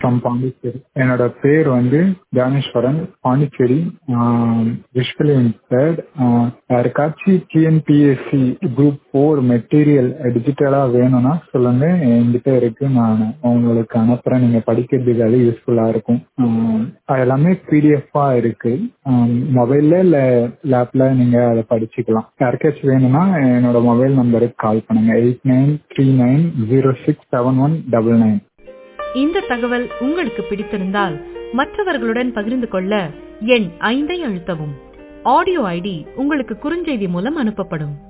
from Pondicherry என்னோட பேர் வந்து தானேஸ்வரன் பாண்டிச்சேரி விஷுவலி இம்பேர்ட் யாருக்காச்சும் டிஎன்பிஎஸ்சி குரூப் ஃபோர் மெட்டீரியல் டிஜிட்டலாக வேணும்னா சொல்லுங்க என்கிட்ட இருக்கு நான் உங்களுக்கு அனுப்புறேன் நீங்க படிக்கிறதுக்கு அது யூஸ்ஃபுல்லா இருக்கும் ஆஹ் அது எல்லாமே பிடிஎஃபா இருக்கு மொபைல்ல இல்ல லேப்ல நீங்க அதை படிச்சுக்கலாம் யாருக்காச்சும் வேணும்னா என்னோட மொபைல் நம்பருக்கு கால் பண்ணுங்க eight nine three nine zero six seven one double nine இந்த தகவல் உங்களுக்கு பிடித்திருந்தால் மற்றவர்களுடன் பகிர்ந்து கொள்ள எண் ஐந்தை அழுத்தவும் ஆடியோ ஐடி உங்களுக்கு குறுஞ்செய்தி மூலம் அனுப்பப்படும்